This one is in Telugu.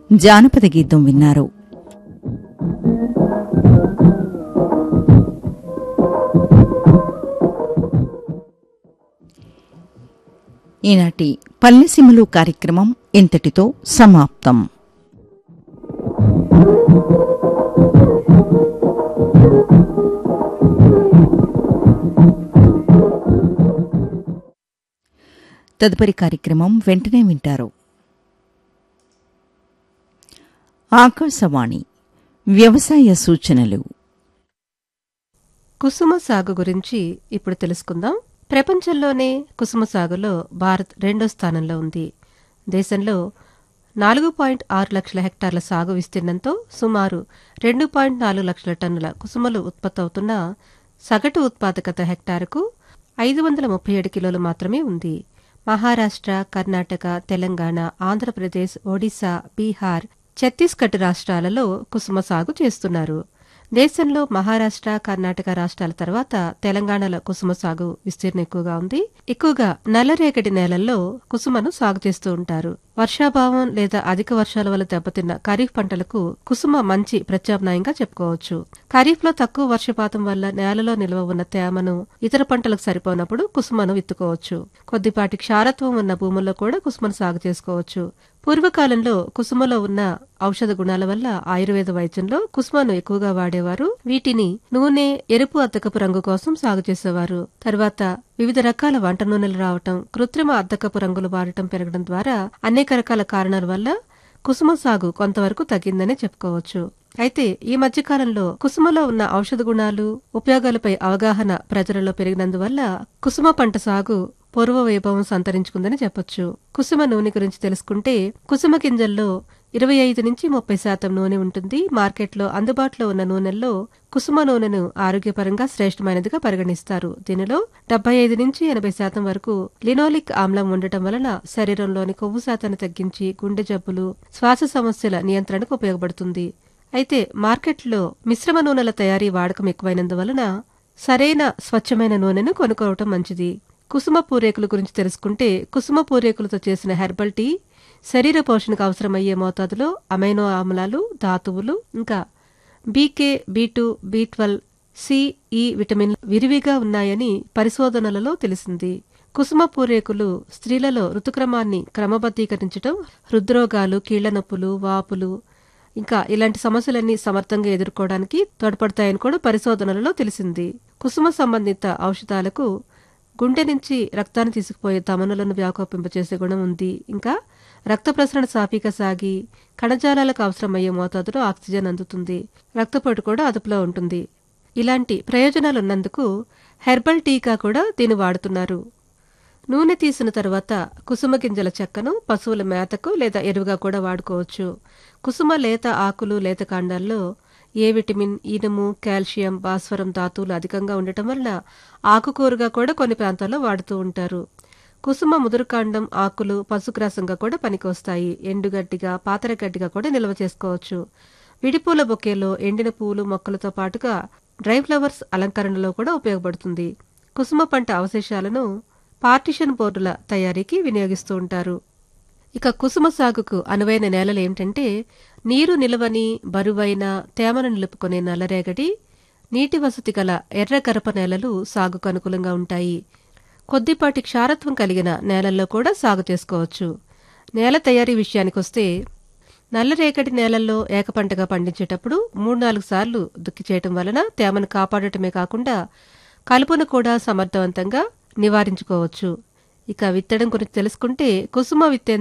జానపద గీతం విన్నారు ఈనాటి పల్లెసీమలు కార్యక్రమం ఇంతటితో సమాప్తం తదుపరి కార్యక్రమం వెంటనే వింటారు ఆకాశవాణి వ్యవసాయ సూచనలు కుసుమ సాగు గురించి ఇప్పుడు తెలుసుకుందాం ప్రపంచంలోనే కుసుమ సాగులో భారత్ రెండో స్థానంలో ఉంది దేశంలో నాలుగు పాయింట్ ఆరు లక్షల హెక్టార్ల సాగు విస్తీర్ణంతో సుమారు రెండు పాయింట్ నాలుగు లక్షల టన్నుల కుసుమలు ఉత్పత్తవుతున్న సగటు ఉత్పాదకత హెక్టారుకు ఐదు వందల ముప్పై ఏడు కిలోలు మాత్రమే ఉంది మహారాష్ట్ర కర్ణాటక తెలంగాణ ఆంధ్రప్రదేశ్ ఒడిశా బీహార్ ఛత్తీస్గఢ్ రాష్ట్రాలలో కుసుమ సాగు చేస్తున్నారు దేశంలో మహారాష్ట్ర కర్ణాటక రాష్ట్రాల తర్వాత తెలంగాణలో కుసుమ సాగు విస్తీర్ణం ఎక్కువగా ఉంది ఎక్కువగా నల్లరేగడి నేలల్లో కుసుమను సాగు చేస్తూ ఉంటారు వర్షాభావం లేదా అధిక వర్షాల వల్ల దెబ్బతిన్న ఖరీఫ్ పంటలకు కుసుమ మంచి ప్రత్యామ్నాయంగా చెప్పుకోవచ్చు ఖరీఫ్ లో తక్కువ వర్షపాతం వల్ల నేలలో నిల్వ ఉన్న తేమను ఇతర పంటలకు సరిపోనప్పుడు కుసుమను విత్తుకోవచ్చు కొద్దిపాటి క్షారత్వం ఉన్న భూముల్లో కూడా కుసుమను సాగు చేసుకోవచ్చు పూర్వకాలంలో కుసుమలో ఉన్న ఔషధ గుణాల వల్ల ఆయుర్వేద వైద్యంలో కుసుమను ఎక్కువగా వాడేవారు వీటిని నూనె ఎరుపు అద్దకపు రంగు కోసం సాగు చేసేవారు తర్వాత వివిధ రకాల వంట నూనెలు రావటం కృత్రిమ అద్దకపు రంగులు వాడటం పెరగడం ద్వారా అనేక రకాల కారణాల వల్ల కుసుమ సాగు కొంతవరకు తగ్గిందనే చెప్పుకోవచ్చు అయితే ఈ మధ్యకాలంలో కుసుమలో ఉన్న ఔషధ గుణాలు ఉపయోగాలపై అవగాహన ప్రజలలో పెరిగినందువల్ల కుసుమ పంట సాగు పూర్వ వైభవం సంతరించుకుందని చెప్పొచ్చు కుసుమ నూనె గురించి తెలుసుకుంటే కుసుమ గింజల్లో ఇరవై ఐదు నుంచి ముప్పై శాతం నూనె ఉంటుంది మార్కెట్లో అందుబాటులో ఉన్న నూనెల్లో కుసుమ నూనెను ఆరోగ్యపరంగా శ్రేష్టమైనదిగా పరిగణిస్తారు దీనిలో డెబ్బై ఐదు నుంచి ఎనభై శాతం వరకు లినోలిక్ ఆమ్లం ఉండటం వలన శరీరంలోని కొవ్వు శాతాన్ని తగ్గించి గుండె జబ్బులు శ్వాస సమస్యల నియంత్రణకు ఉపయోగపడుతుంది అయితే మార్కెట్లో మిశ్రమ నూనెల తయారీ వాడకం ఎక్కువైనందువలన సరైన స్వచ్ఛమైన నూనెను కొనుక్కోవటం మంచిది కుసుమ పూరేకుల గురించి తెలుసుకుంటే కుసుమ పూరేకులతో చేసిన హెర్బల్ టీ శరీర పోషణకు అవసరమయ్యే మోతాదులో అమైనో ఆమ్లాలు ధాతువులు ఇంకా B K B two B twelve C E vitamin విరివిగా ఉన్నాయని పరిశోధనలలో తెలిసింది కుసుమ పూరేకులు స్త్రీలలో ఋతుక్రమాన్ని క్రమబద్ధీకరించడం హృద్రోగాలు కీళ్ల నొప్పులు వాపులు ఇంకా ఇలాంటి సమస్యలన్నీ సమర్థంగా ఎదుర్కోవడానికి తోడ్పడతాయని కూడా పరిశోధనలలో తెలిసింది కుసుమ సంబంధిత ఔషధాలకు గుండె నుంచి రక్తాన్ని తీసుకుపోయే తమనులను వ్యాకోపింపచేసే గుణం ఉంది ఇంకా రక్త ప్రసరణ సాఫీగా సాగి కణజాలాలకు అవసరమయ్యే మోతాదులో ఆక్సిజన్ అందుతుంది రక్తపోటు కూడా అదుపులో ఉంటుంది ఇలాంటి ప్రయోజనాలున్నందుకు హెర్బల్ టీకా కూడా దీన్ని వాడుతున్నారు నూనె తీసిన తర్వాత కుసుమ గింజల చెక్కను పశువుల మేతకు లేదా ఎరువుగా కూడా వాడుకోవచ్చు కుసుమ లేత ఆకులు లేత కాండాల్లో ఏ విటమిన్ ఇనుము కాల్షియం భాస్వరం ధాతువులు అధికంగా ఉండటం వల్ల ఆకుకూరగా కూడా కొన్ని ప్రాంతాల్లో వాడుతూ ఉంటారు కుసుమ ముదురుకాండం ఆకులు పశుగ్రాసంగా కూడా పనికొస్తాయి ఎండుగడ్డిగా పాతరగడ్డిగా కూడా నిల్వ చేసుకోవచ్చు విడిపూల బొకేలో ఎండిన పూలు మొక్కలతో పాటుగా డ్రై ఫ్లవర్స్ అలంకరణలో కూడా ఉపయోగపడుతుంది కుసుమ పంట అవశేషాలను పార్టిషన్ బోర్డుల తయారీకి వినియోగిస్తూ ఉంటారు ఇక కుసుమ సాగుకు అనువైన నేలలు ఏమిటంటే నీరు నిలవని బరువైన తేమను నిలుపుకునే నల్లరేగడి నీటి వసతి గల ఎర్ర గరప నేలలు సాగుకు అనుకూలంగా ఉంటాయి కొద్దిపాటి క్షారత్వం కలిగిన నేలల్లో కూడా సాగు చేసుకోవచ్చు నేల తయారీ విషయానికొస్తే నల్లరేగడి నేలల్లో ఏకపంటగా పండించేటప్పుడు మూడు నాలుగు సార్లు దుక్కి చేయటం వలన తేమను కాపాడటమే కాకుండా కలుపును కూడా సమర్థవంతంగా నివారించుకోవచ్చు ఇక విత్తడం గురించి తెలుసుకుంటే కుసుమ విత్తే